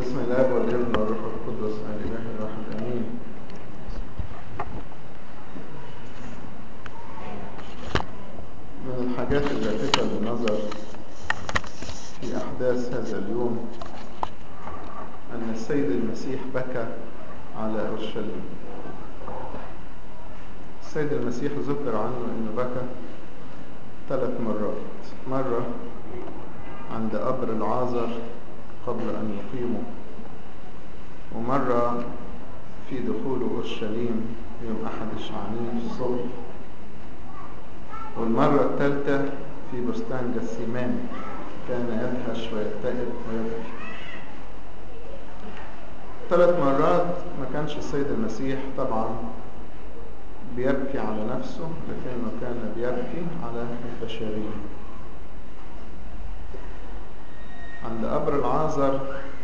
بسم الله والابن والروح القدس الاله الواحد امين من الحاجات اللافته للنظر في احداث هذا اليوم ان السيد المسيح بكى على اورشليم السيد المسيح ذكر عنه انه بكى ثلاث مرات مره عند قبر العازر قبل أن يقيموا ومرة في دخول أورشليم يوم أحد الشعانين في الصبح والمرة الثالثة في بستان جسيمان كان يدهش ويكتئب ويبكي ثلاث مرات ما كانش السيد المسيح طبعا بيبكي على نفسه لكنه كان بيبكي على البشريه عند قبر العازر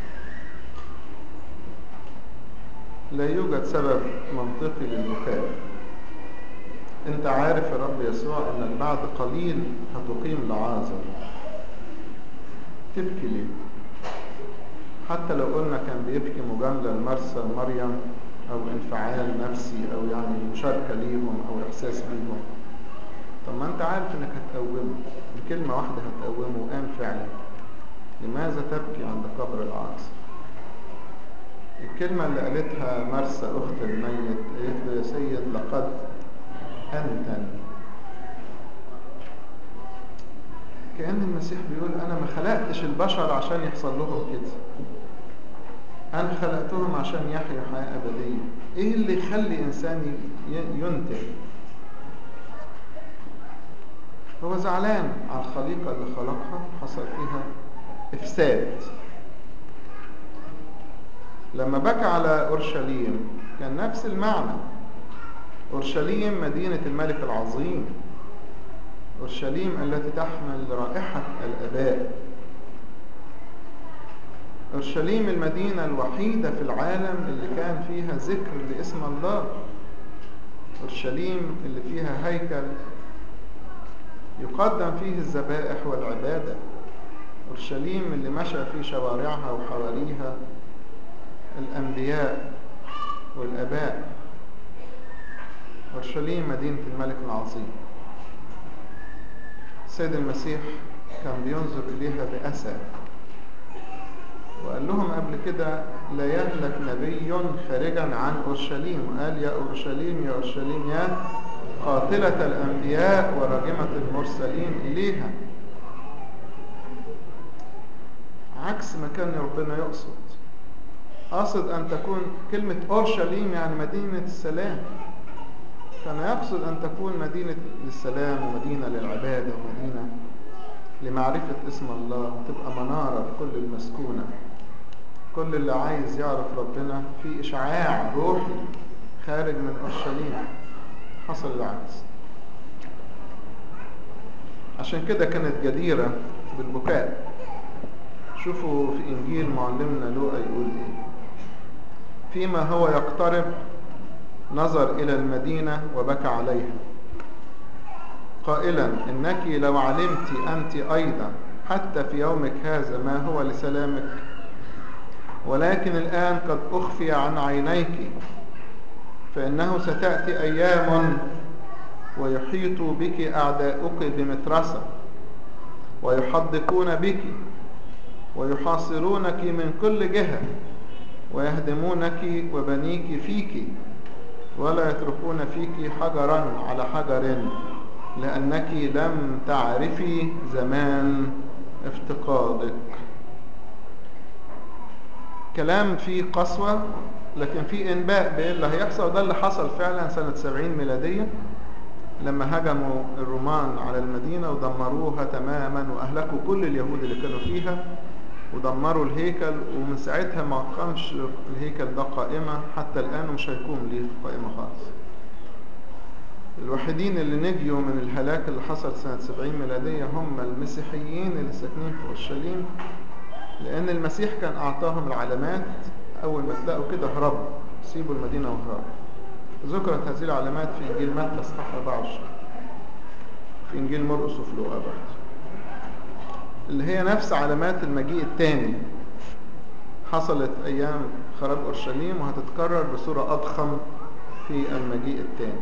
لا يوجد سبب منطقي للبكاء انت عارف يا رب يسوع انك بعد قليل هتقيم لعازر تبكي ليه حتى لو قلنا كان بيبكي مجاملة لمرسى مريم او انفعال نفسي او يعني مشاركة ليهم او احساس بيهم طب ما انت عارف انك هتقومه بكلمة واحدة هتقومه وقام فعلا لماذا تبكي عند قبر العاصر الكلمة اللي قالتها مرسى أخت الميت قالت له يا سيد لقد أنتن كأن المسيح بيقول أنا ما خلقتش البشر عشان يحصل لهم كده أنا خلقتهم عشان يحيوا حياة أبدية إيه اللي يخلي إنسان ينتج هو زعلان على الخليقة اللي خلقها حصل فيها إفساد لما بكى على أورشليم كان نفس المعنى أورشليم مدينة الملك العظيم أورشليم التي تحمل رائحة الأباء أورشليم المدينة الوحيدة في العالم اللي كان فيها ذكر لاسم الله أورشليم اللي فيها هيكل يقدم فيه الذبائح والعباده أورشليم اللي مشى في شوارعها وحواريها الأنبياء والآباء أورشليم مدينة الملك العظيم السيد المسيح كان بينظر إليها بأسى وقال لهم قبل كده لا يهلك نبي خارجا عن أورشليم وقال يا أورشليم يا أورشليم يا قاتلة الأنبياء وراجمة المرسلين إليها عكس ما كان ربنا يقصد قصد أن تكون كلمة أورشليم يعني مدينة السلام كان يقصد أن تكون مدينة للسلام ومدينة للعبادة ومدينة لمعرفة اسم الله وتبقى منارة لكل المسكونة كل اللي عايز يعرف ربنا في إشعاع روحي خارج من أورشليم حصل العكس عشان كده كانت جديرة بالبكاء شوفوا في إنجيل معلمنا لوقا يقول إيه فيما هو يقترب نظر إلى المدينة وبكى عليها قائلا إنك لو علمت أنت أيضا حتى في يومك هذا ما هو لسلامك ولكن الآن قد أخفي عن عينيك فإنه ستأتي أيام ويحيط بك أعداؤك بمترسة ويحدقون بك ويحاصرونك من كل جهة ويهدمونك وبنيك فيك ولا يتركون فيك حجرا على حجر لأنك لم تعرفي زمان افتقادك كلام فيه قسوة لكن فيه انباء باللي هيحصل ده اللي حصل فعلا سنة سبعين ميلادية لما هجموا الرومان على المدينة ودمروها تماما وأهلكوا كل اليهود اللي كانوا فيها ودمروا الهيكل ومن ساعتها ما قامش الهيكل ده قائمة حتى الآن مش هيقوم ليه قائمة خالص الوحيدين اللي نجيوا من الهلاك اللي حصل سنة 70 ميلادية هم المسيحيين اللي ساكنين في أورشليم لأن المسيح كان أعطاهم العلامات أول ما تلاقوا كده هربوا سيبوا المدينة وهربوا ذكرت هذه العلامات في إنجيل متى اصحاح 24 في إنجيل مرقس وفي لوقا برضه اللي هي نفس علامات المجيء الثاني حصلت أيام خراب أورشليم وهتتكرر بصورة أضخم في المجيء الثاني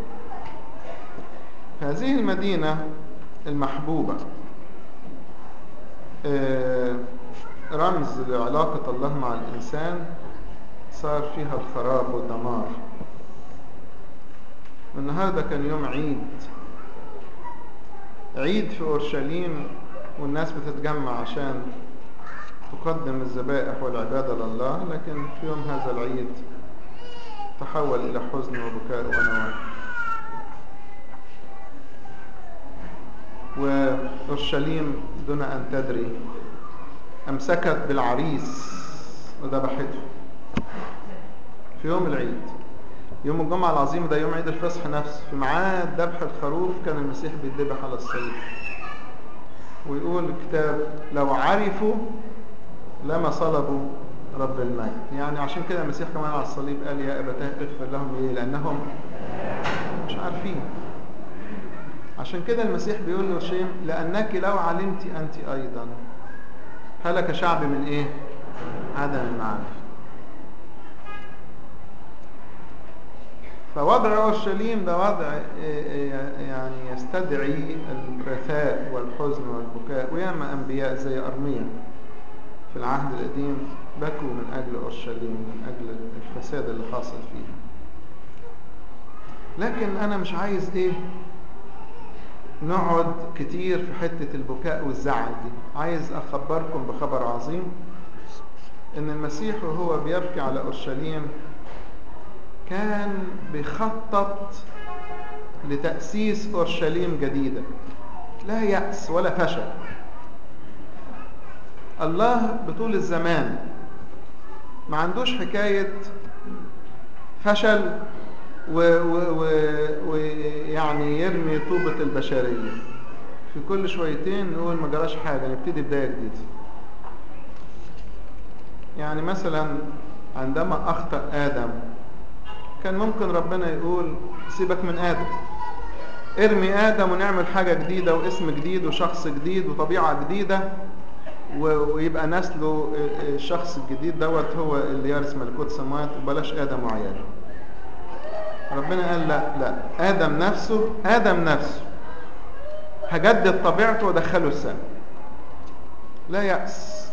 هذه المدينة المحبوبة رمز لعلاقة الله مع الإنسان صار فيها الخراب والدمار والنهاردة كان يوم عيد عيد في أورشليم والناس بتتجمع عشان تقدم الذبائح والعبادة لله لكن في يوم هذا العيد تحول إلى حزن وبكاء ونواه وأورشليم دون أن تدري أمسكت بالعريس وذبحته في يوم العيد يوم الجمعة العظيم ده يوم عيد الفصح نفسه في ميعاد ذبح الخروف كان المسيح بيتذبح على الصليب ويقول الكتاب لو عرفوا لما صلبوا رب المجد يعني عشان كده المسيح كمان على الصليب قال يا أبتاه اغفر لهم ليه لأنهم مش عارفين عشان كده المسيح بيقول له شيء لأنك لو علمت أنت أيضا هلك شعب من إيه عدم المعرفة فوضع أورشليم ده وضع يعني يستدعي الرثاء والحزن والبكاء وياما أنبياء زي أرميا في العهد القديم بكوا من أجل أورشليم من أجل الفساد اللي حاصل فيها لكن أنا مش عايز إيه نقعد كتير في حتة البكاء والزعل دي عايز أخبركم بخبر عظيم إن المسيح وهو بيبكي على أورشليم كان بيخطط لتأسيس أورشليم جديدة لا يأس ولا فشل الله بطول الزمان ما عندوش حكاية فشل ويعني يرمي طوبة البشرية في كل شويتين نقول ما جراش حاجة نبتدي بداية جديدة يعني مثلا عندما أخطأ آدم كان ممكن ربنا يقول سيبك من آدم ارمي آدم ونعمل حاجة جديدة واسم جديد وشخص جديد وطبيعة جديدة ويبقى نسله الشخص الجديد دوت هو اللي يرث ملكوت السماوات وبلاش آدم وعياله ربنا قال لا لا آدم نفسه آدم نفسه هجدد طبيعته وادخله السماء لا يأس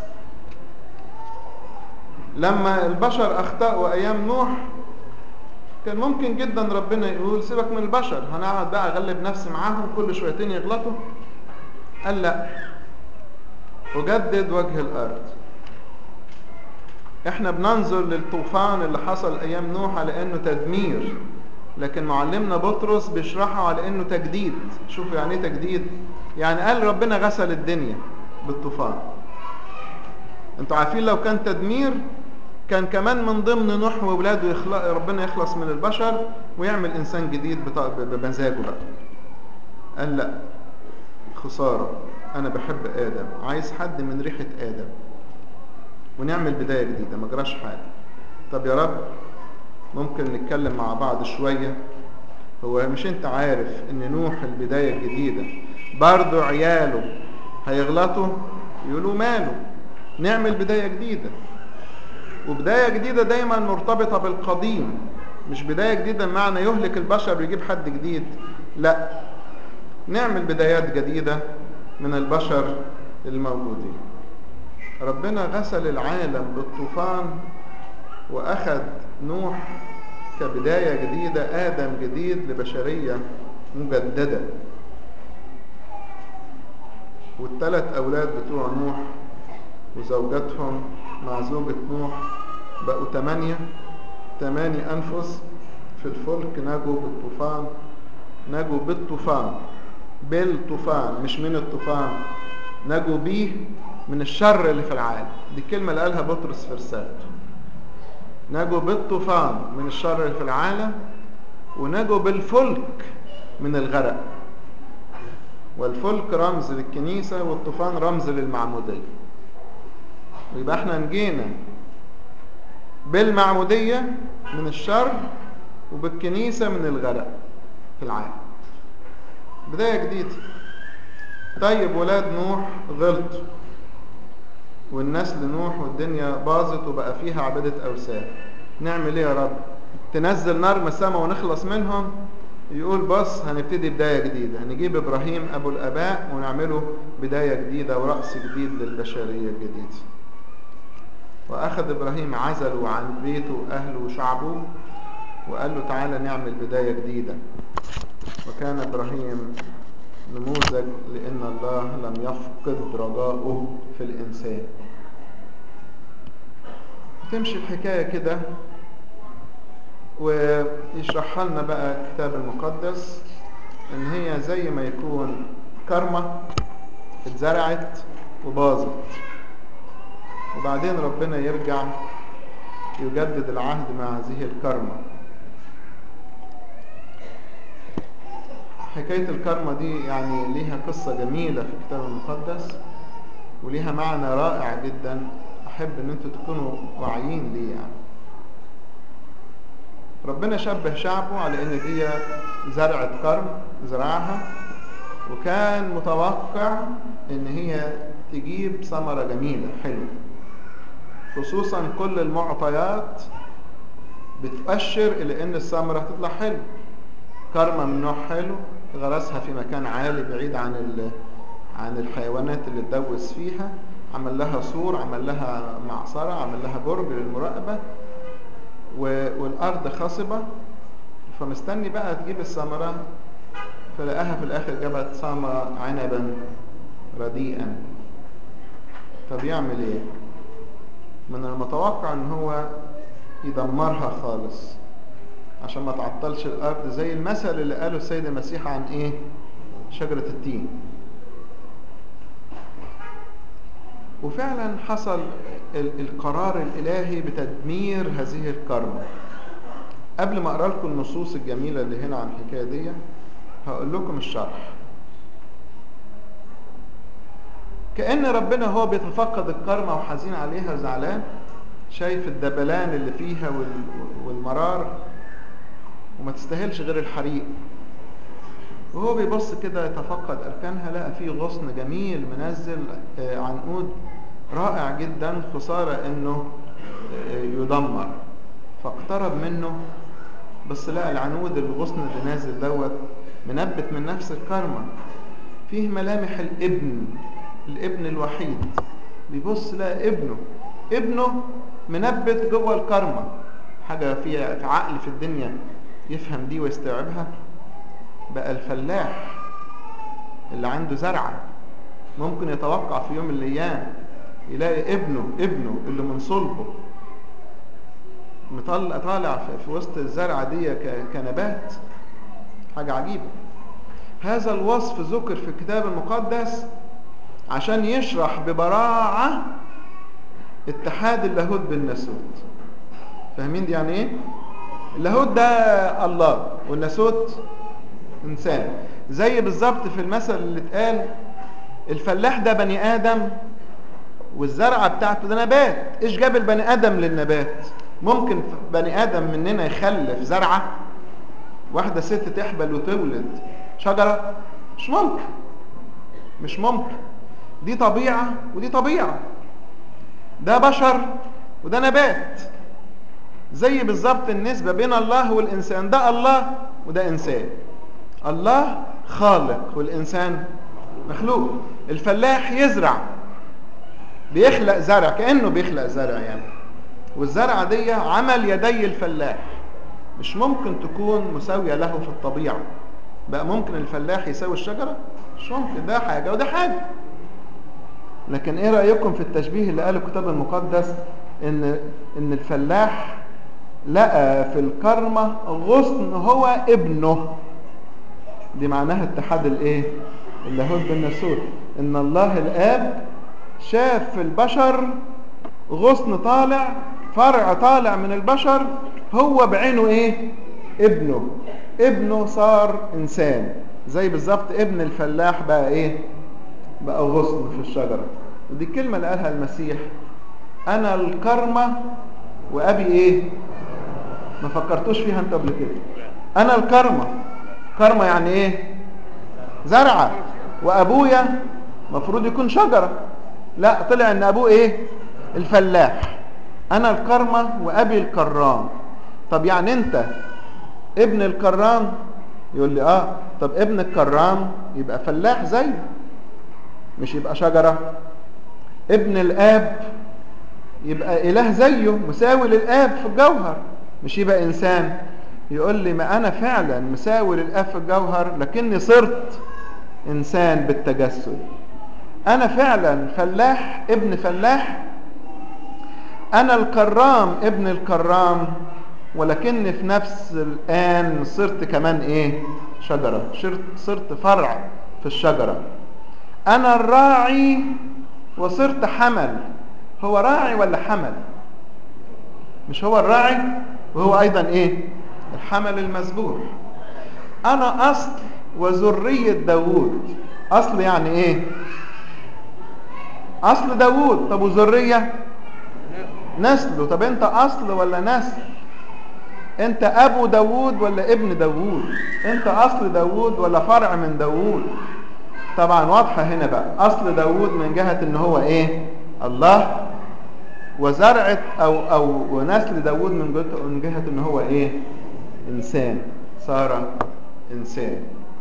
لما البشر أخطأوا أيام نوح كان ممكن جدا ربنا يقول سيبك من البشر هنقعد بقى اغلب نفسي معاهم كل شويتين يغلطوا قال لا أجدد وجه الأرض احنا بننظر للطوفان اللي حصل أيام نوح على أنه تدمير لكن معلمنا بطرس بيشرحه على أنه تجديد شوفوا يعني ايه تجديد يعني قال ربنا غسل الدنيا بالطوفان انتوا عارفين لو كان تدمير كان كمان من ضمن نوح وولاده يخلق ربنا يخلص من البشر ويعمل انسان جديد بمزاجه بقى قال لا خسارة انا بحب ادم عايز حد من ريحة ادم ونعمل بداية جديدة ما جراش حاجة طب يا رب ممكن نتكلم مع بعض شوية هو مش انت عارف ان نوح البداية الجديدة برضو عياله هيغلطوا يقولوا ماله نعمل بداية جديدة وبداية جديدة دايما مرتبطة بالقديم مش بداية جديدة بمعنى يهلك البشر ويجيب حد جديد لا نعمل بدايات جديدة من البشر الموجودين ربنا غسل العالم بالطوفان وأخذ نوح كبداية جديدة آدم جديد لبشرية مجددة والثلاث أولاد بتوع نوح وزوجاتهم مع زوجة نوح بقوا تمانية تماني أنفس في الفلك نجوا بالطوفان نجوا بالطوفان بالطوفان مش من الطوفان نجوا بيه من الشر اللي في العالم دي الكلمة اللي قالها بطرس في رسالته نجوا بالطوفان من الشر اللي في العالم ونجوا بالفلك من الغرق والفلك رمز للكنيسة والطوفان رمز للمعمودية ويبقى احنا نجينا بالمعمودية من الشر وبالكنيسة من الغرق في العالم بداية جديدة طيب ولاد نوح غلطوا والناس لنوح والدنيا باظت وبقى فيها عبادة أوثان نعمل ايه يا رب تنزل نار من السماء ونخلص منهم يقول بص هنبتدي بداية جديدة هنجيب إبراهيم أبو الآباء ونعمله بداية جديدة ورأس جديد للبشرية الجديدة وأخذ إبراهيم عزله عن بيته وأهله وشعبه وقال له تعالى نعمل بداية جديدة وكان إبراهيم نموذج لأن الله لم يفقد رجاؤه في الإنسان تمشي الحكاية كده ويشرحها لنا بقى الكتاب المقدس ان هي زي ما يكون كرمة اتزرعت وباظت وبعدين ربنا يرجع يجدد العهد مع هذه الكرمة حكاية الكرمة دي يعني ليها قصة جميلة في الكتاب المقدس وليها معنى رائع جدا أحب أن أنتوا تكونوا واعيين ليه يعني ربنا شبه شعبه على ان دي زرعة كرم زرعها وكان متوقع ان هي تجيب ثمرة جميلة حلوة خصوصا كل المعطيات بتؤشر الى ان الثمرة هتطلع حلو كرمة من نوع حلو غرسها في مكان عالي بعيد عن عن الحيوانات اللي تدوس فيها عمل لها سور عمل لها معصرة عمل لها برج للمراقبة والأرض خصبة فمستني بقى تجيب الثمرة فلقاها في الآخر جابت ثمرة عنبا رديئا طب يعمل ايه من المتوقع ان هو يدمرها خالص عشان ما تعطلش الارض زي المثل اللي قاله السيد المسيح عن ايه شجرة التين وفعلا حصل القرار الإلهي بتدمير هذه الكرمة قبل ما أقرأ لكم النصوص الجميلة اللي هنا عن الحكاية دي هقول لكم الشرح كأن ربنا هو بيتفقد الكرمة وحزين عليها زعلان شايف الدبلان اللي فيها والمرار وما تستاهلش غير الحريق وهو بيبص كده يتفقد أركانها لقى فيه غصن جميل منزل عنقود رائع جدا خسارة انه يدمر فاقترب منه بس لقى العنود الغصن اللي نازل دوت منبت من نفس الكرمة فيه ملامح الابن الابن الوحيد بيبص لقى ابنه ابنه منبت جوه الكرمة حاجة فيها في عقل في الدنيا يفهم دي ويستوعبها بقى الفلاح اللي عنده زرعة ممكن يتوقع في يوم من الأيام يلاقي ابنه ابنه اللي من صلبه مطلع طالع في وسط الزرعة دي كنبات حاجة عجيبة هذا الوصف ذكر في الكتاب المقدس عشان يشرح ببراعة اتحاد اللاهوت بالناسوت فاهمين دي يعني ايه اللاهوت ده الله والناسوت انسان زي بالظبط في المثل اللي اتقال الفلاح ده بني ادم والزرعه بتاعته ده نبات ايش جاب البني ادم للنبات ممكن بني ادم مننا يخلف زرعه واحده ست تحبل وتولد شجره مش ممكن مش ممكن دي طبيعه ودي طبيعه ده بشر وده نبات زي بالظبط النسبه بين الله والانسان ده الله وده انسان الله خالق والإنسان مخلوق الفلاح يزرع بيخلق زرع كأنه بيخلق زرع يعني والزرعة دي عمل يدي الفلاح مش ممكن تكون مساوية له في الطبيعة بقى ممكن الفلاح يساوي الشجرة مش ممكن ده حاجة وده حاجة لكن ايه رأيكم في التشبيه اللي قاله الكتاب المقدس ان ان الفلاح لقى في الكرمة غصن هو ابنه دي معناها اتحاد الايه اللاهوت بالناسوت ان الله الاب شاف في البشر غصن طالع فرع طالع من البشر هو بعينه ايه ابنه ابنه صار انسان زي بالظبط ابن الفلاح بقى ايه بقى غصن في الشجرة ودي الكلمة اللي قالها المسيح انا الكرمة وابي ايه ما فكرتوش فيها انت قبل كده انا الكرمة كرمة يعني ايه زرعة وابويا مفروض يكون شجرة لا طلع ان ابوه ايه الفلاح انا الكرمة وابي الكرام طب يعني انت ابن الكرام يقول لي اه طب ابن الكرام يبقى فلاح زيه مش يبقى شجرة ابن الاب يبقى اله زيه مساوي للاب في الجوهر مش يبقى انسان يقول لي ما انا فعلا مساوي للاب في الجوهر لكني صرت انسان بالتجسد انا فعلا فلاح ابن فلاح انا الكرام ابن الكرام ولكني في نفس الان صرت كمان ايه شجرة صرت فرع في الشجرة انا الراعي وصرت حمل هو راعي ولا حمل مش هو الراعي وهو ايضا ايه الحمل المذبوح انا اصل وذرية داوود اصل يعني ايه اصل داوود طب وذرية نسله طب انت اصل ولا نسل انت ابو داوود ولا ابن داوود انت اصل داوود ولا فرع من داوود طبعا واضحة هنا بقى اصل داوود من جهة ان هو ايه الله وزرعة او او ونسل داوود من جهة من جهة ان هو ايه انسان صار انسان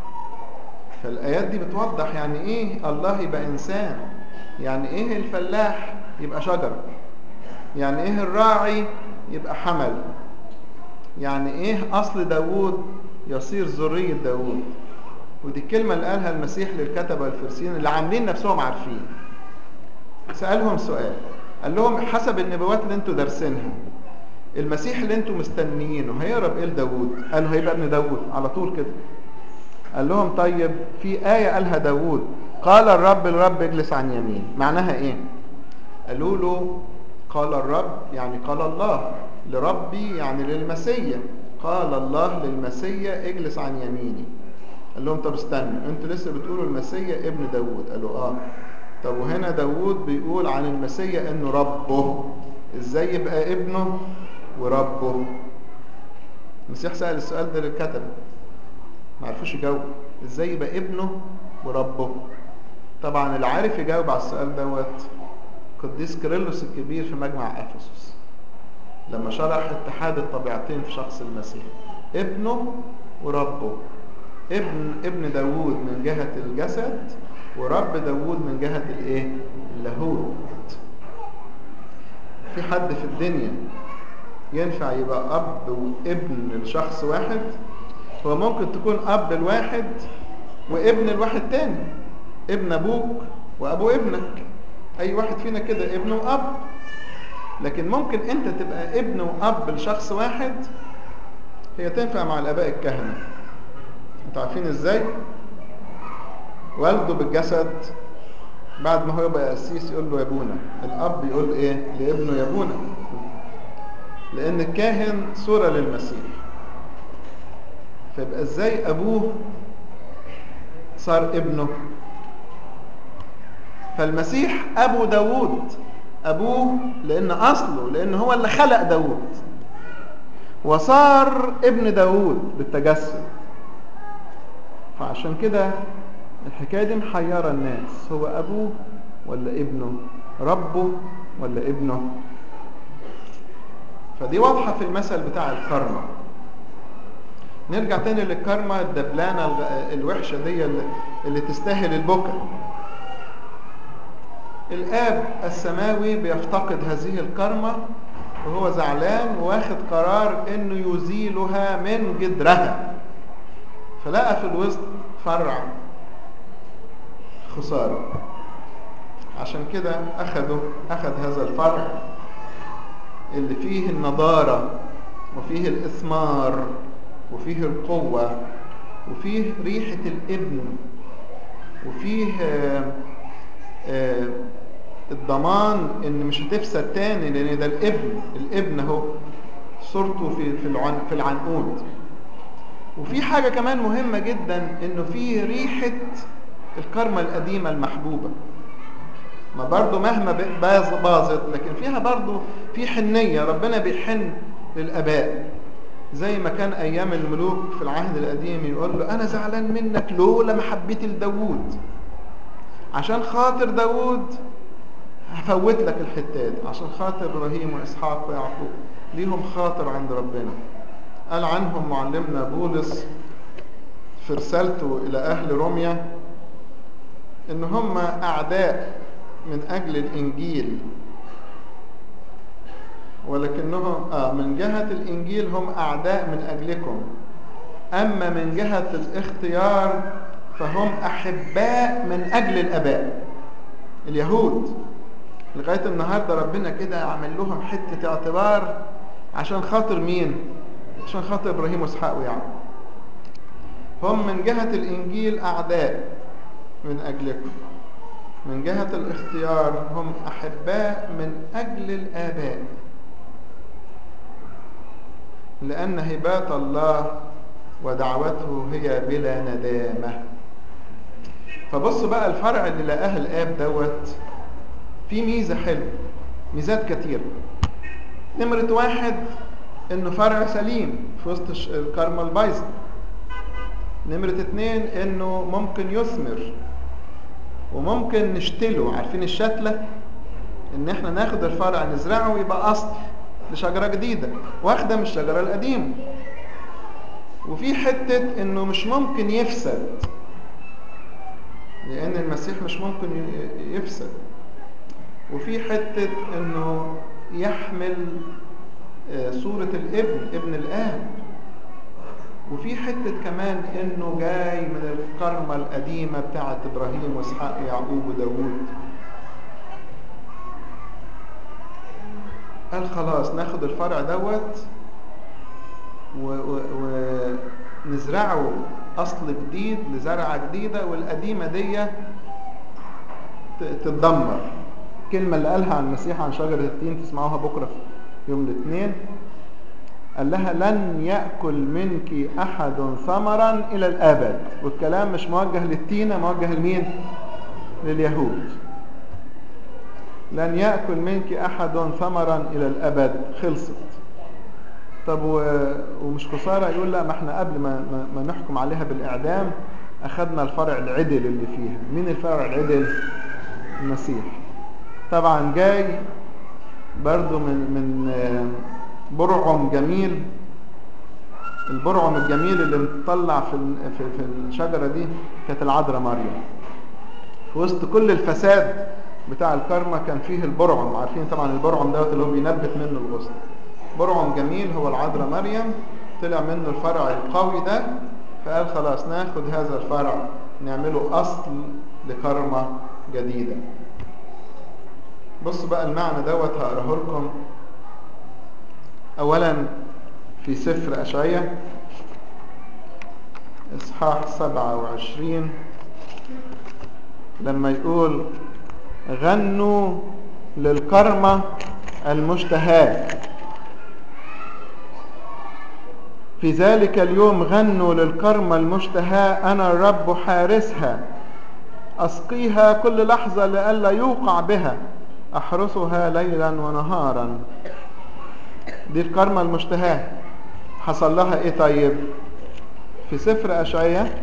فالايات دي بتوضح يعني ايه الله يبقى انسان يعني ايه الفلاح يبقى شجرة يعني ايه الراعي يبقى حمل يعني ايه اصل داوود يصير ذرية داوود ودي الكلمة اللي قالها المسيح للكتبة والفرسين اللي عاملين نفسهم عارفين سألهم سؤال قال لهم حسب النبوات اللي انتوا دارسينها المسيح اللي انتوا مستنيينه هيقرب ايه لداوود قالوا هيبقى ابن داوود على طول كده قال لهم طيب في آية قالها داوود قال الرب الرب اجلس عن يمين معناها ايه قالوا له قال الرب يعني قال الله لربي يعني للمسيا قال الله للمسيا اجلس عن يميني قال لهم طب استنوا انتوا لسه بتقولوا المسيا ابن داوود قالوا اه طب وهنا داوود بيقول عن المسيا انه ربه ازاي يبقى ابنه وربه المسيح سأل السؤال ده للكتب ما عرفوش يجاوب ازاي يبقى ابنه وربه طبعا اللي عارف يجاوب على السؤال دوت قديس كيرلس الكبير في مجمع افسس لما شرح اتحاد الطبيعتين في شخص المسيح ابنه وربه ابن ابن داوود من جهة الجسد ورب داوود من جهة الايه اللاهوت في حد في الدنيا ينفع يبقى اب وابن لشخص واحد هو ممكن تكون اب الواحد وابن الواحد تاني ابن ابوك وابو ابنك اي واحد فينا كده ابن واب لكن ممكن انت تبقى ابن واب لشخص واحد هي تنفع مع الاباء الكهنه انتوا عارفين ازاي والده بالجسد بعد ما هو يبقى قسيس يقول له يا ابونا الاب يقول ايه لابنه يا ابونا لان الكاهن صوره للمسيح فيبقى ازاي ابوه صار ابنه فالمسيح ابو داوود ابوه لان اصله لان هو اللي خلق داوود وصار ابن داوود بالتجسد فعشان كده الحكايه دي محيره الناس هو ابوه ولا ابنه ربه ولا ابنه فدي واضحه في المثل بتاع الكرمه نرجع تاني للكرمة الدبلانة الوحشة دي اللي, اللي تستاهل البكا الآب السماوي بيفتقد هذه الكرمة وهو زعلان واخد قرار انه يزيلها من جدرها فلقى في الوسط فرع خسارة عشان كده أخده أخذ هذا الفرع اللي فيه النضارة وفيه الإثمار وفيه القوة وفيه ريحة الابن وفيه آآ آآ الضمان ان مش هتفسد تاني لان ده الابن الابن اهو صورته في في العن في العنقود وفي حاجة كمان مهمة جدا انه فيه ريحة الكرمة القديمة المحبوبة ما برضو مهما باظت لكن فيها برضو في حنية ربنا بيحن للآباء زي ما كان أيام الملوك في العهد القديم يقول له أنا زعلان منك لولا محبتي لداوود عشان خاطر داوود هفوت لك الحتات عشان خاطر ابراهيم واسحاق ويعقوب ليهم خاطر عند ربنا قال عنهم معلمنا بولس في رسالته الى اهل روميا ان هم اعداء من اجل الانجيل ولكنهم آه من جهة الإنجيل هم أعداء من أجلكم أما من جهة الاختيار فهم أحباء من أجل الآباء اليهود لغاية النهاردة ربنا كده عمل لهم حتة اعتبار عشان خاطر مين؟ عشان خاطر إبراهيم وإسحاق ويعقوب هم من جهة الإنجيل أعداء من أجلكم من جهة الاختيار هم أحباء من أجل الآباء لأن هبات الله ودعوته هي بلا ندامة فبص بقى الفرع اللي لقاه الآب دوت في ميزة حلوة ميزات كتيرة نمرة واحد إنه فرع سليم في وسط الكرمة البايظة نمرة اتنين إنه ممكن يثمر وممكن نشتله عارفين الشتلة إن إحنا ناخد الفرع نزرعه ويبقى أصل لشجرة جديدة واخدة من الشجرة القديمة وفي حتة انه مش ممكن يفسد لان المسيح مش ممكن يفسد وفي حتة انه يحمل صورة الابن ابن الاب وفي حتة كمان انه جاي من الكرمة القديمة بتاعت ابراهيم واسحاق ويعقوب وداوود قال خلاص ناخد الفرع دوت ونزرعه و... اصل جديد لزرعه جديده والقديمه دي تتدمر الكلمه اللي قالها عن المسيح عن شجره التين تسمعوها بكره في يوم الاثنين قال لها لن ياكل منك احد ثمرا الى الابد والكلام مش موجه للتينه موجه لمين لليهود لن يأكل منك أحد ثمرا إلى الأبد خلصت طب ومش خسارة يقول لا ما احنا قبل ما, ما نحكم عليها بالإعدام أخذنا الفرع العدل اللي فيها مين الفرع العدل المسيح طبعا جاي برضو من من برعم جميل البرعم الجميل اللي مطلع في في في الشجره دي كانت العذراء مريم في وسط كل الفساد بتاع الكرمة كان فيه البرعم عارفين طبعا البرعم دوت اللي هو بينبت منه الغصن برعم جميل هو العذراء مريم طلع منه الفرع القوي ده فقال خلاص ناخد هذا الفرع نعمله أصل لكرمة جديدة بصوا بقى المعنى دوت هقراه لكم أولا في سفر أشعية إصحاح 27 لما يقول غنوا للكرمة المشتهاة في ذلك اليوم غنوا للكرمة المشتهاة أنا الرب حارسها أسقيها كل لحظة لئلا يوقع بها أحرسها ليلا ونهارا دي الكرمة المشتهاة حصل لها إيه طيب في سفر أشعية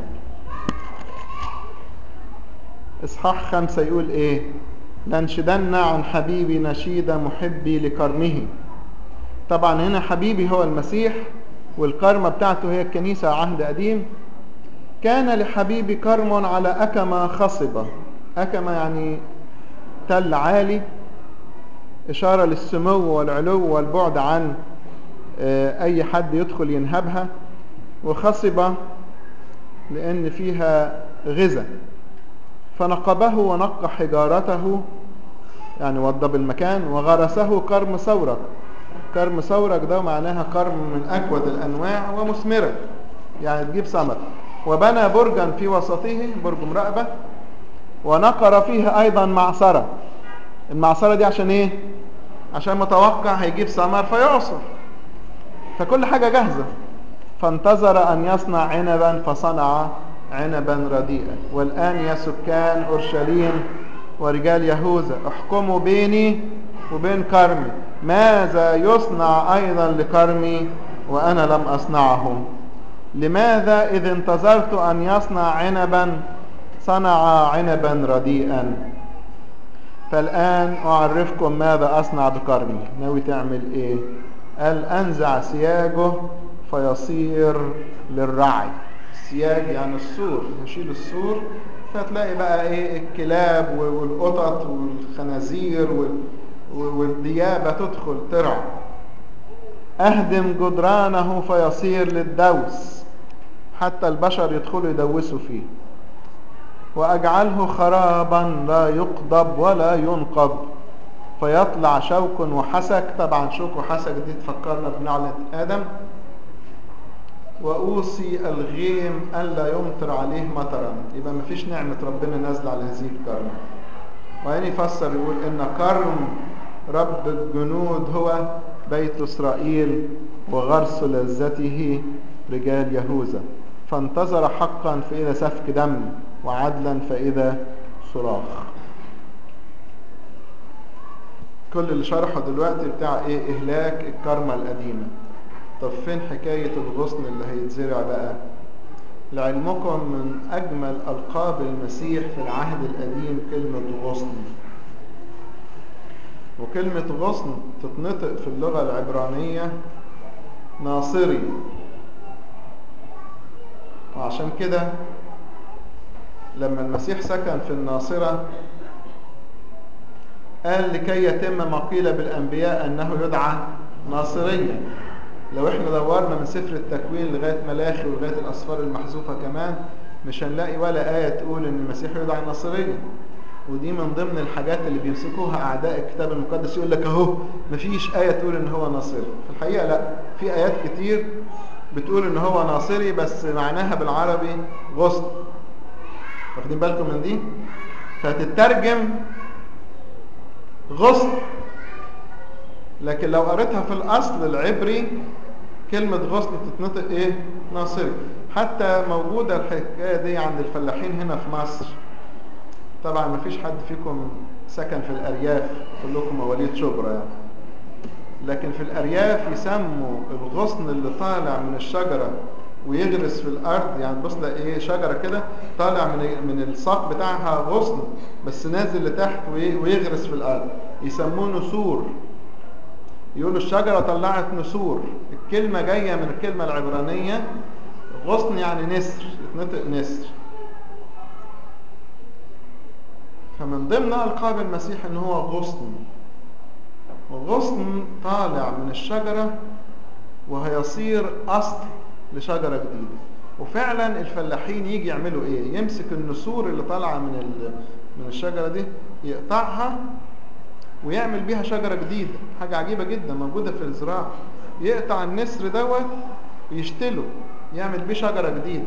إصحاح خمسة يقول إيه لنشدن عن حبيبي نشيد محبي لكرمه طبعا هنا حبيبي هو المسيح والكرمة بتاعته هي الكنيسة عهد قديم كان لحبيبي كرم على أكمة خصبة أكمة يعني تل عالي إشارة للسمو والعلو والبعد عن أي حد يدخل ينهبها وخصبة لأن فيها غذاء فنقبه ونقى حجارته يعني وضب المكان وغرسه كرم ثورك كرم ثورك ده معناها كرم من أجود الأنواع ومثمرة يعني تجيب ثمر وبنى برجا في وسطه برج مراقبة ونقر فيه أيضا معصرة المعصرة دي عشان إيه؟ عشان متوقع هيجيب ثمر فيعصر فكل حاجة جاهزة فانتظر أن يصنع عنبا فصنع عنبا رديئا والآن يا سكان أورشليم ورجال يهوذا احكموا بيني وبين كرمي ماذا يصنع أيضا لكرمي وأنا لم أصنعه لماذا إذ انتظرت أن يصنع عنبا صنع عنبا رديئا فالآن أعرفكم ماذا أصنع بكرمي ناوي تعمل إيه قال أنزع سياجه فيصير للرعي السياج يعني السور يشيل السور فتلاقي بقى ايه الكلاب والقطط والخنازير والديابة تدخل ترعى اهدم جدرانه فيصير للدوس حتى البشر يدخلوا يدوسوا فيه واجعله خرابا لا يقضب ولا ينقض فيطلع شوك وحسك طبعا شوك وحسك دي تفكرنا بنعلة ادم وأوصي الغيم ألا يمطر عليه مطرا يبقى مفيش نعمة ربنا نازلة على هذه الكرم وين يفسر يقول إن كرم رب الجنود هو بيت إسرائيل وغرس لذته رجال يهوذا فانتظر حقا فإذا سفك دم وعدلا فإذا صراخ كل اللي شرحه دلوقتي بتاع ايه اهلاك الكرمة القديمة طب فين حكاية الغصن اللي هيتزرع بقى لعلمكم من أجمل ألقاب المسيح في العهد القديم كلمة غصن وكلمة غصن تتنطق في اللغة العبرانية ناصري وعشان كده لما المسيح سكن في الناصرة قال لكي يتم ما قيل بالأنبياء أنه يدعى ناصريا لو احنا دورنا من سفر التكوين لغاية ملاخي ولغاية الأسفار المحذوفة كمان مش هنلاقي ولا آية تقول إن المسيح يدعى ناصريا ودي من ضمن الحاجات اللي بيمسكوها أعداء الكتاب المقدس يقول لك أهو مفيش آية تقول إن هو ناصري في الحقيقة لا في آيات كتير بتقول إن هو ناصري بس معناها بالعربي غصن واخدين بالكم من دي فتترجم غصن لكن لو قريتها في الأصل العبري كلمة غصن تتنطق إيه ناصري حتى موجودة الحكاية دي عند الفلاحين هنا في مصر طبعا ما فيش حد فيكم سكن في الأرياف كلكم مواليد شبرا يعني. لكن في الأرياف يسموا الغصن اللي طالع من الشجرة ويغرس في الأرض يعني بص ايه شجرة كده طالع من من الساق بتاعها غصن بس نازل لتحت ويغرس في الأرض يسموه نسور يقولوا الشجرة طلعت نسور الكلمة جاية من الكلمة العبرانية غصن يعني نسر يتنطق نسر فمن ضمن ألقاب المسيح ان هو غصن وغصن طالع من الشجرة وهيصير أصل لشجرة جديدة وفعلا الفلاحين يجي يعملوا ايه يمسك النسور اللي طالعة من من الشجرة دي يقطعها ويعمل بيها شجرة جديدة حاجة عجيبة جدا موجودة في الزراعة يقطع النسر دوت ويشتله يعمل بيه شجرة جديدة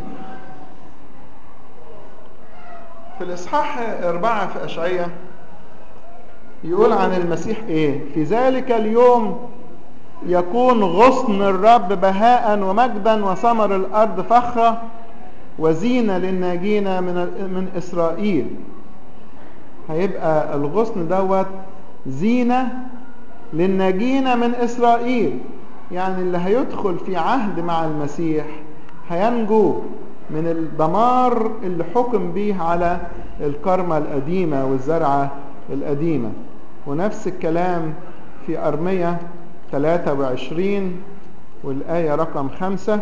في الإصحاح أربعة في أشعية يقول عن المسيح إيه في ذلك اليوم يكون غصن الرب بهاء ومجدا وثمر الأرض فخرة وزينة للناجين من, من إسرائيل هيبقى الغصن دوت زينة للناجين من إسرائيل يعني اللي هيدخل في عهد مع المسيح هينجو من الدمار اللي حكم به على الكرمة القديمة والزرعة القديمة ونفس الكلام في أرمية 23 والآية رقم خمسة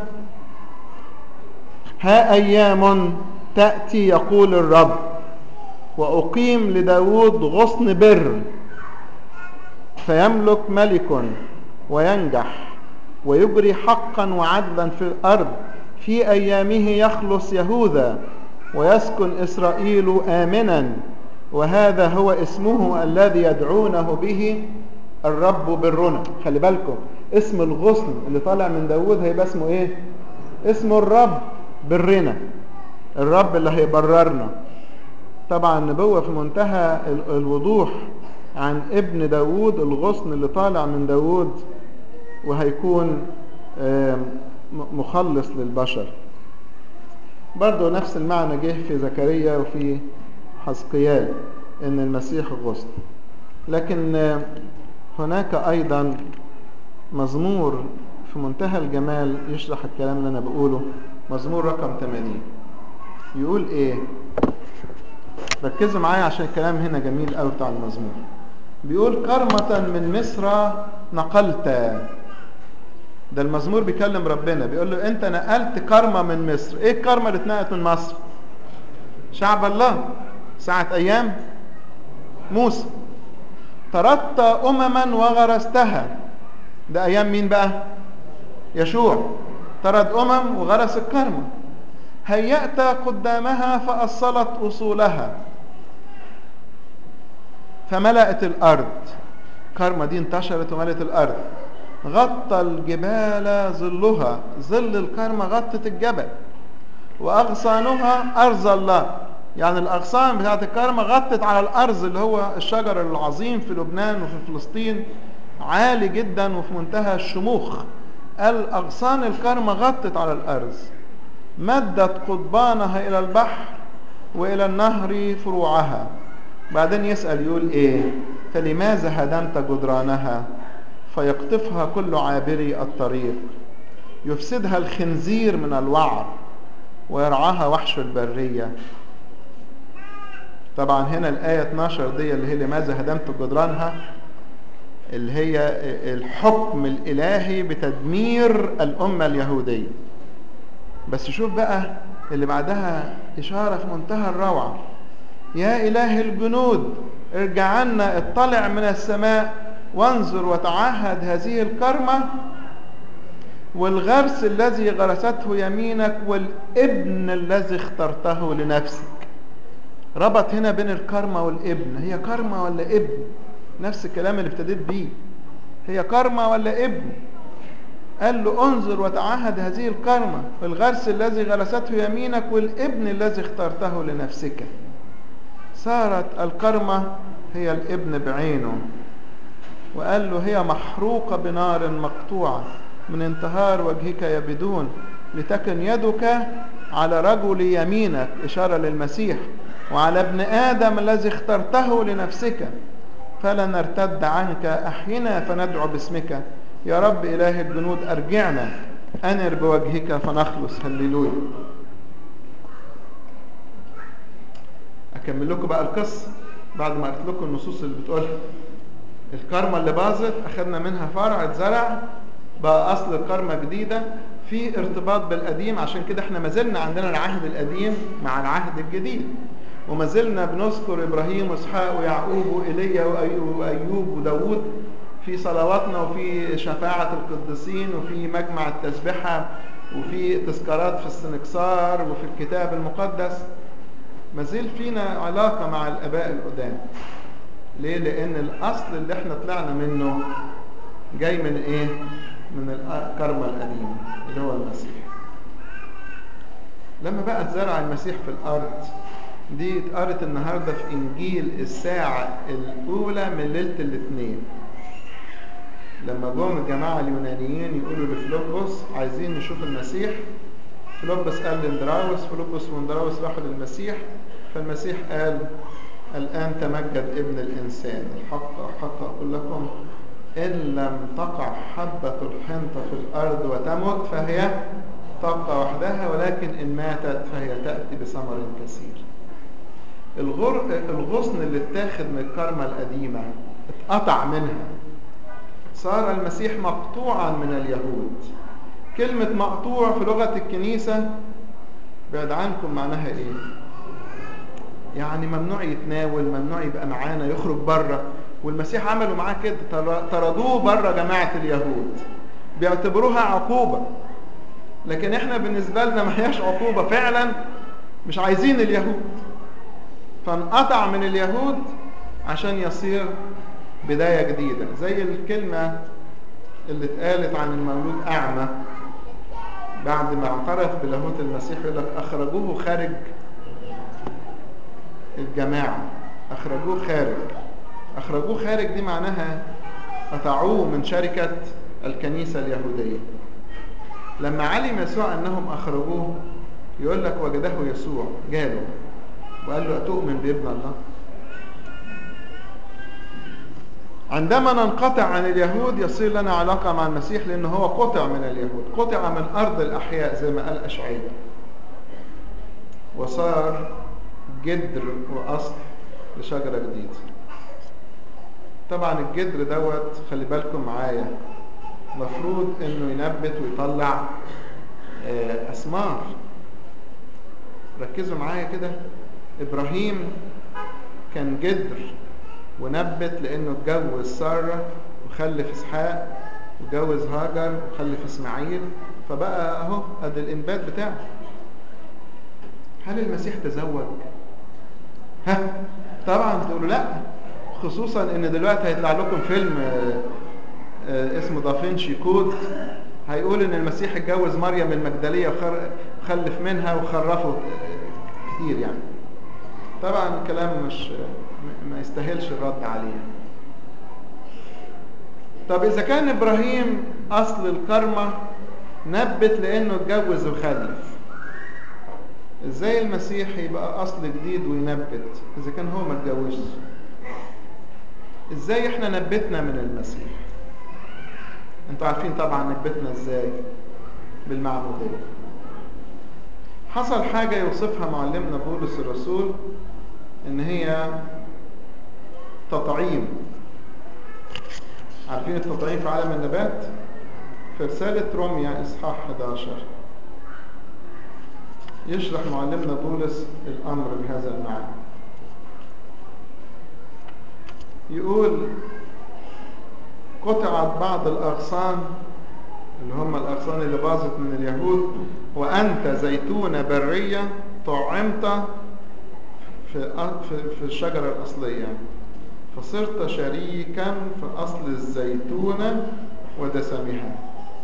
ها أيام تأتي يقول الرب وأقيم لداود غصن بر فيملك ملك وينجح ويجري حقا وعدلا في الأرض في أيامه يخلص يهوذا ويسكن إسرائيل آمنا وهذا هو اسمه الذي يدعونه به الرب برنا خلي بالكم اسم الغصن اللي طالع من داود هيبقى اسمه ايه اسمه الرب برنا الرب اللي هيبررنا طبعا نبوة في منتهى الوضوح عن ابن داود الغصن اللي طالع من داود وهيكون مخلص للبشر برضو نفس المعنى جه في زكريا وفي حزقيال ان المسيح غصن لكن هناك ايضا مزمور في منتهى الجمال يشرح الكلام اللي انا بقوله مزمور رقم 80 يقول ايه ركزوا معايا عشان الكلام هنا جميل قوي بتاع المزمور بيقول كرمة من مصر نقلت ده المزمور بيكلم ربنا بيقول له انت نقلت كرمة من مصر ايه الكرمة اللي اتنقلت من مصر شعب الله ساعة ايام موسى طردت امما وغرستها ده ايام مين بقى يشوع طرد امم وغرس الكرمة هيأت قدامها فأصلت أصولها فملأت الأرض كرمة دي انتشرت وملأت الأرض غطى الجبال ظلها ظل الكرمة غطت الجبل وأغصانها أرض الله يعني الأغصان بتاعت الكرمة غطت على الأرز اللي هو الشجر العظيم في لبنان وفي فلسطين عالي جدا وفي منتهى الشموخ الأغصان الكرمة غطت على الأرز مدت قضبانها إلى البحر وإلى النهر فروعها بعدين يسأل يقول إيه فلماذا هدمت جدرانها فيقطفها كل عابري الطريق يفسدها الخنزير من الوعر ويرعاها وحش البرية طبعا هنا الآية 12 دي اللي هي لماذا هدمت جدرانها اللي هي الحكم الإلهي بتدمير الأمة اليهودية بس شوف بقى اللي بعدها إشارة في منتهى الروعة يا إله الجنود ارجع عنا اطلع من السماء وانظر وتعهد هذه الكرمة والغرس الذي غرسته يمينك والابن الذي اخترته لنفسك ربط هنا بين الكرمة والابن هي كرمة ولا ابن نفس الكلام اللي ابتديت بيه هي كرمة ولا ابن قال له انظر وتعهد هذه الكرمة والغرس الذي غرسته يمينك والابن الذي اخترته لنفسك صارت الكرمة هي الابن بعينه وقال له هي محروقة بنار مقطوعة من انتهار وجهك يبدون لتكن يدك على رجل يمينك إشارة للمسيح وعلى ابن آدم الذي اخترته لنفسك فلا نرتد عنك أحينا فندعو باسمك يا رب إله الجنود أرجعنا أنر بوجهك فنخلص هللويا أكمل لكم بقى القصة بعد ما قلت لكم النصوص اللي بتقولها الكرمة اللي باظت أخذنا منها فرع اتزرع بقى أصل الكرمة جديدة في ارتباط بالقديم عشان كده احنا ما زلنا عندنا العهد القديم مع العهد الجديد وما زلنا بنذكر إبراهيم وإسحاق ويعقوب وإيليا وأيوب وداود في صلواتنا وفي شفاعة القديسين وفي مجمع التسبحة وفي تذكارات في السنكسار وفي الكتاب المقدس ما زال فينا علاقة مع الآباء القدام ليه؟ لأن الأصل اللي احنا طلعنا منه جاي من إيه؟ من الكرمة القديمة اللي هو المسيح لما بقى اتزرع المسيح في الأرض دي اتقرت النهاردة في إنجيل الساعة الأولى من ليلة الاثنين لما جم الجماعة اليونانيين يقولوا لفلوبوس عايزين نشوف المسيح فلوبوس قال لاندراوس فلوبوس واندراوس راحوا للمسيح فالمسيح قال الآن تمجد ابن الإنسان الحق حق أقول لكم إن لم تقع حبة الحنطة في الأرض وتمت فهي تبقى وحدها ولكن إن ماتت فهي تأتي بثمر كثير الغر... الغصن اللي اتاخد من الكرمة القديمة اتقطع منها صار المسيح مقطوعا من اليهود كلمة مقطوع في لغة الكنيسة بعد عنكم معناها ايه يعني ممنوع يتناول ممنوع يبقى معانا يخرج بره والمسيح عملوا معاه كده طردوه بره جماعة اليهود بيعتبروها عقوبة لكن احنا بالنسبة لنا ما هياش عقوبة فعلا مش عايزين اليهود فانقطع من اليهود عشان يصير بداية جديدة زي الكلمة اللي اتقالت عن المولود أعمى بعد ما اعترف بلاهوت المسيح يقول لك أخرجوه خارج الجماعة أخرجوه خارج أخرجوه خارج دي معناها قطعوه من شركة الكنيسة اليهودية لما علم يسوع أنهم أخرجوه يقول لك وجده يسوع جاله وقال له أتؤمن بابن الله عندما ننقطع عن اليهود يصير لنا علاقة مع المسيح لأنه هو قطع من اليهود قطع من أرض الأحياء زي ما قال أشعياء وصار جدر وأصل لشجرة جديدة طبعا الجدر دوت خلي بالكم معايا مفروض انه ينبت ويطلع أثمار ركزوا معايا كده إبراهيم كان جدر ونبت لأنه اتجوز سارة وخلف إسحاق وجوز هاجر وخلف إسماعيل فبقى أهو أدي الإنبات بتاعه هل المسيح تزوج؟ ها طبعا تقولوا لا خصوصا ان دلوقتي هيطلع لكم فيلم آآ آآ اسمه دافنشي كود هيقول ان المسيح اتجوز مريم المجدليه وخلف منها وخرفه كتير يعني طبعا الكلام مش ما يستاهلش الرد عليه طب اذا كان ابراهيم اصل الكرمة نبت لانه اتجوز وخلف ازاي المسيح يبقى اصل جديد وينبت اذا كان هو ما اتجوزش ازاي احنا نبتنا من المسيح انتوا عارفين طبعا نبتنا ازاي بالمعمودية حصل حاجة يوصفها معلمنا بولس الرسول ان هي تطعيم عارفين التطعيم في عالم النبات في رسالة روميا اصحاح 11 يشرح معلمنا بولس الامر بهذا المعنى يقول قطعت بعض الأغصان اللي هم الأغصان اللي باظت من اليهود وأنت زيتونة برية طعمت في في الشجرة الأصلية فصرت شريكا في أصل الزيتونة ودسمها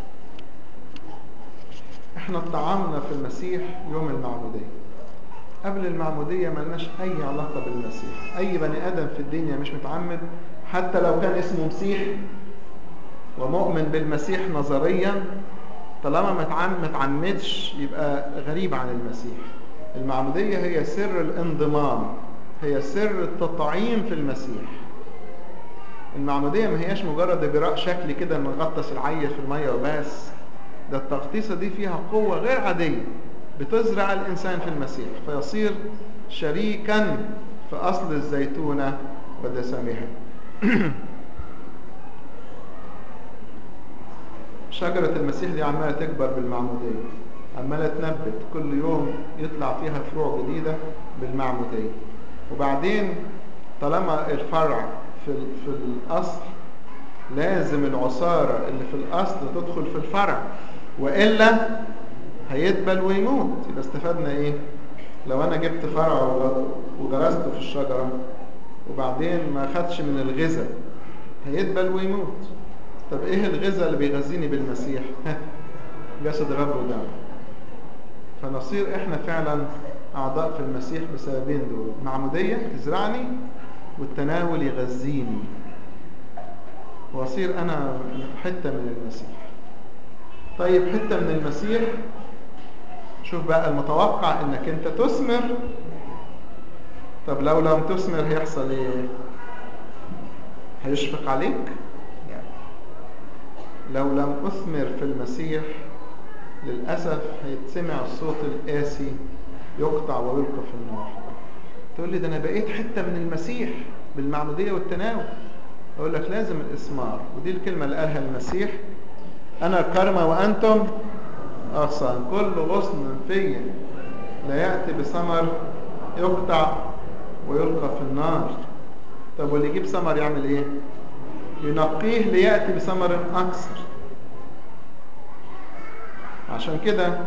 احنا اتطعمنا في المسيح يوم المعمودية قبل المعمودية ملناش أي علاقة بالمسيح أي بني آدم في الدنيا مش متعمد حتى لو كان اسمه مسيح ومؤمن بالمسيح نظريا طالما ما متعمدش يبقى غريب عن المسيح المعمودية هي سر الانضمام هي سر التطعيم في المسيح المعمودية ما هياش مجرد إجراء شكلي كده نغطس العيل في المية وبس ده التغطيسة دي فيها قوة غير عادية بتزرع الإنسان في المسيح فيصير شريكا في أصل الزيتونة ودسمها شجرة المسيح دي عمالة تكبر بالمعمودية عمالة تنبت كل يوم يطلع فيها فروع جديدة بالمعمودية وبعدين طالما الفرع في, في الأصل لازم العصارة اللي في الأصل تدخل في الفرع وإلا هيدبل ويموت يبقى استفدنا إيه لو أنا جبت فرع وغرسته في الشجرة وبعدين ما خدش من الغذاء هيدبل ويموت طب ايه الغذاء اللي بيغذيني بالمسيح جسد الرب ودمه فنصير احنا فعلا اعضاء في المسيح بسببين دول معمودية تزرعني والتناول يغذيني واصير انا حتة من المسيح طيب حتة من المسيح شوف بقى المتوقع انك انت تثمر طب لو لم تثمر هيحصل ايه هيشفق عليك يعني لو لم اثمر في المسيح للاسف هيتسمع الصوت القاسي يقطع ويلقى في النار تقول لي ده انا بقيت حته من المسيح بالمعموديه والتناول اقول لك لازم الاثمار ودي الكلمه اللي قالها المسيح انا الكرمه وانتم اغصان كل غصن فيا لا ياتي بثمر يقطع ويلقى في النار طب واللي يجيب ثمر يعمل ايه ينقيه لياتي بثمر اكثر عشان كده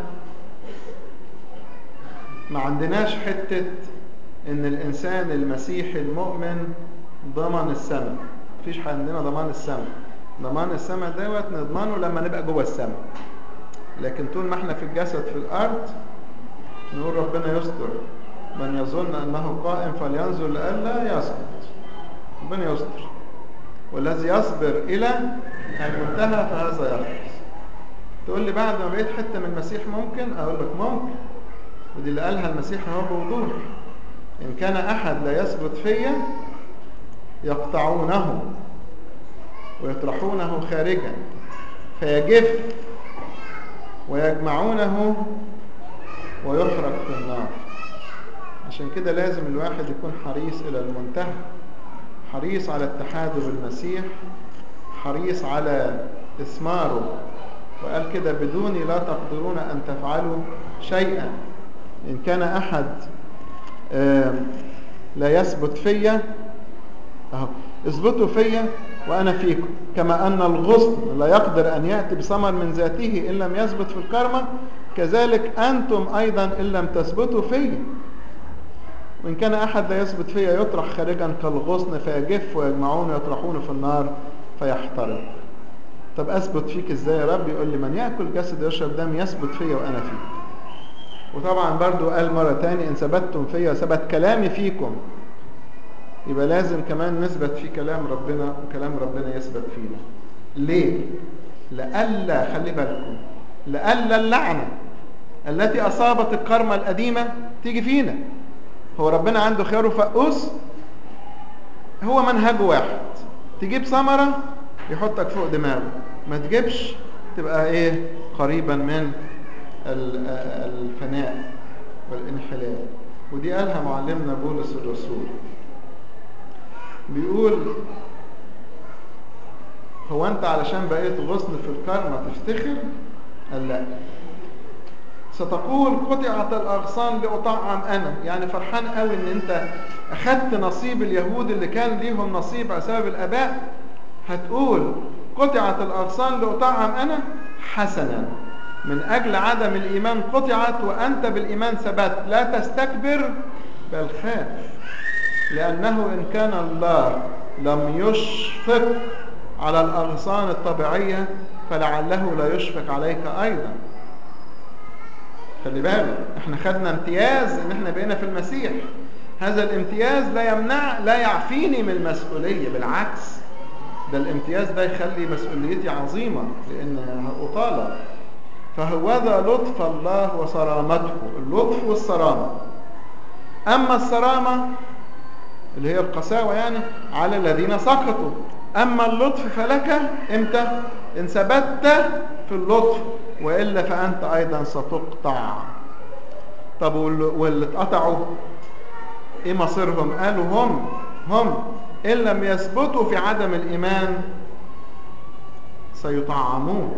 ما عندناش حته ان الانسان المسيحي المؤمن ضمن السماء مفيش عندنا ضمان السماء ضمان السماء دوت نضمنه لما نبقى جوه السماء لكن طول ما احنا في الجسد في الارض نقول ربنا يستر من يظن انه قائم فلينظر لئلا يسقط ربنا يستر والذي يصبر الى المنتهى فهذا يخلص تقول لي بعد ما بقيت حته من المسيح ممكن اقول لك ممكن ودي اللي قالها المسيح اهو بوضوح ان كان احد لا يثبت فيا يقطعونه ويطرحونه خارجا فيجف ويجمعونه ويحرق في النار عشان كده لازم الواحد يكون حريص إلى المنتهى حريص على اتحاده بالمسيح حريص على إثماره وقال كده بدوني لا تقدرون أن تفعلوا شيئا إن كان أحد لا يثبت فيا أهو اثبتوا فيا وأنا فيكم كما أن الغصن لا يقدر أن يأتي بثمر من ذاته إن لم يثبت في الكرمة كذلك أنتم أيضا إن لم تثبتوا فيا وإن كان أحد لا يثبت فيا يطرح خارجا كالغصن فيجف ويجمعون ويطرحون في النار فيحترق طب أثبت فيك إزاي يا رب يقول لي من يأكل جسد يشرب دم يثبت فيا وأنا فيه وطبعا برضو قال مرة تاني إن ثبتتم فيا وثبت كلامي فيكم يبقى لازم كمان نثبت في كلام ربنا وكلام ربنا يثبت فينا ليه؟ لألا خلي بالكم لألا اللعنة التي أصابت الكرمة القديمة تيجي فينا هو ربنا عنده خيار وفقوس هو منهجه واحد تجيب ثمرة يحطك فوق دماغه ما تجيبش تبقى ايه قريبا من الفناء والانحلال ودي قالها معلمنا بولس الرسول بيقول هو انت علشان بقيت غصن في الكرمة تفتخر قال لا ستقول قطعت الأغصان لأطعم أنا يعني فرحان قوي ان انت أخدت نصيب اليهود اللي كان ليهم نصيب بسبب الآباء هتقول قطعت الأغصان لأطعم أنا حسنا من أجل عدم الإيمان قطعت وأنت بالإيمان ثبت لا تستكبر بل خاف لأنه إن كان الله لم يشفق على الأغصان الطبيعية فلعله لا يشفق عليك أيضا خلي بالك احنا خدنا امتياز ان احنا بقينا في المسيح هذا الامتياز لا يمنع لا يعفيني من المسؤولية بالعكس ده الامتياز ده يخلي مسؤوليتي عظيمة لان اطالب فهوذا لطف الله وصرامته اللطف والصرامة اما الصرامة اللي هي القساوة يعني على الذين سقطوا أما اللطف فلك إمتى إن ثبت في اللطف وإلا فأنت أيضا ستقطع طب واللي اتقطعوا إيه مصيرهم قالوا هم هم إن لم يثبتوا في عدم الإيمان سيطعمون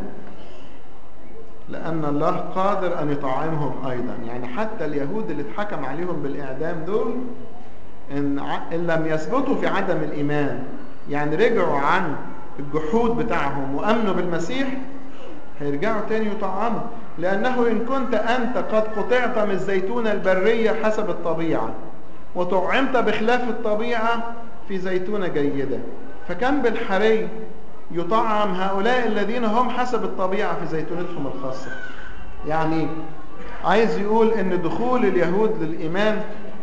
لأن الله قادر أن يطعمهم أيضا يعني حتى اليهود اللي اتحكم عليهم بالإعدام دول إن, إن لم يثبتوا في عدم الإيمان يعني رجعوا عن الجحود بتاعهم وأمنوا بالمسيح هيرجعوا تاني يطعموا لأنه إن كنت أنت قد قطعت من الزيتونة البرية حسب الطبيعة وطعمت بخلاف الطبيعة في زيتونة جيدة فكم بالحري يطعم هؤلاء الذين هم حسب الطبيعة في زيتونتهم الخاصة يعني عايز يقول ان دخول اليهود للإيمان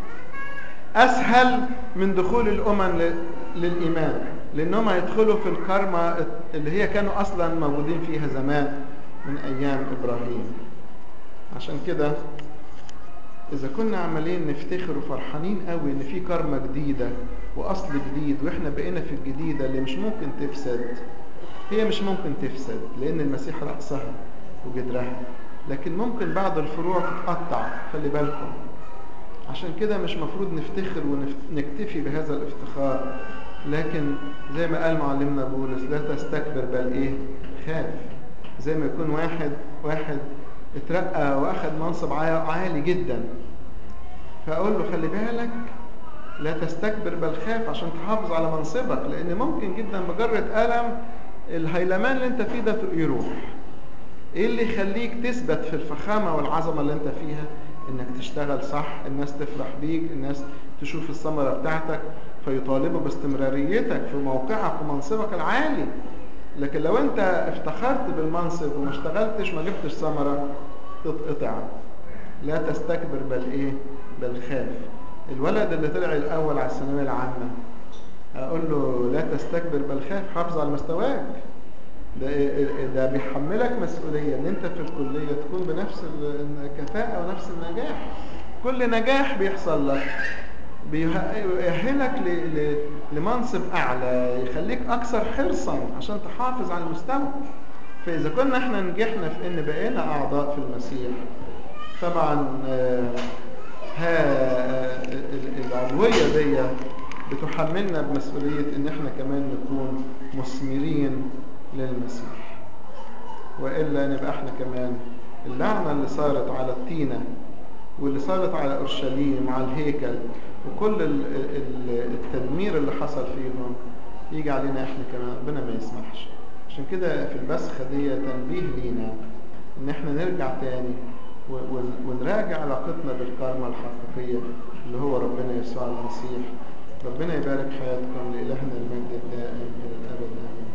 أسهل من دخول الأمم للإيمان لأنهم هيدخلوا في الكرمة اللي هي كانوا أصلا موجودين فيها زمان من أيام إبراهيم عشان كده إذا كنا عمالين نفتخر وفرحانين قوي إن في كرمة جديدة وأصل جديد وإحنا بقينا في الجديدة اللي مش ممكن تفسد هي مش ممكن تفسد لأن المسيح رأسها وجدرها لكن ممكن بعض الفروع تتقطع خلي بالكم عشان كده مش مفروض نفتخر ونكتفي بهذا الافتخار لكن زي ما قال معلمنا بولس لا تستكبر بل ايه خاف زي ما يكون واحد واحد اترقى واخد منصب عالي جدا فاقول له خلي بالك لا تستكبر بل خاف عشان تحافظ على منصبك لان ممكن جدا مجرد ألم الهيلمان اللي انت فيه ده يروح ايه اللي يخليك تثبت في الفخامة والعظمة اللي انت فيها انك تشتغل صح الناس تفرح بيك الناس تشوف الثمرة بتاعتك فيطالبوا باستمراريتك في موقعك ومنصبك العالي لكن لو انت افتخرت بالمنصب وما اشتغلتش ما جبتش ثمرة تتقطع لا تستكبر بل ايه بل خاف الولد اللي طلع الاول على الثانويه العامه اقول له لا تستكبر بل خاف حافظ على مستواك ده ده بيحملك مسؤوليه ان انت في الكليه تكون بنفس الكفاءه ونفس النجاح كل نجاح بيحصل لك بيأهلك لمنصب أعلى يخليك أكثر حرصا عشان تحافظ على المستوى فإذا كنا احنا نجحنا في إن بقينا أعضاء في المسيح طبعا ها العضوية دي بتحملنا بمسؤولية ان احنا كمان نكون مثمرين للمسيح وإلا نبقى احنا كمان اللعنة اللي صارت على التينة واللي صارت على أورشليم وعلى الهيكل وكل التدمير اللي حصل فيهم يجي علينا احنا كمان ربنا ما يسمحش عشان كده في البسخة دي تنبيه لينا ان احنا نرجع تاني ونراجع علاقتنا بالكارما الحقيقية اللي هو ربنا يسوع المسيح ربنا يبارك حياتكم لإلهنا المجد الدائم إلى الأبد آمين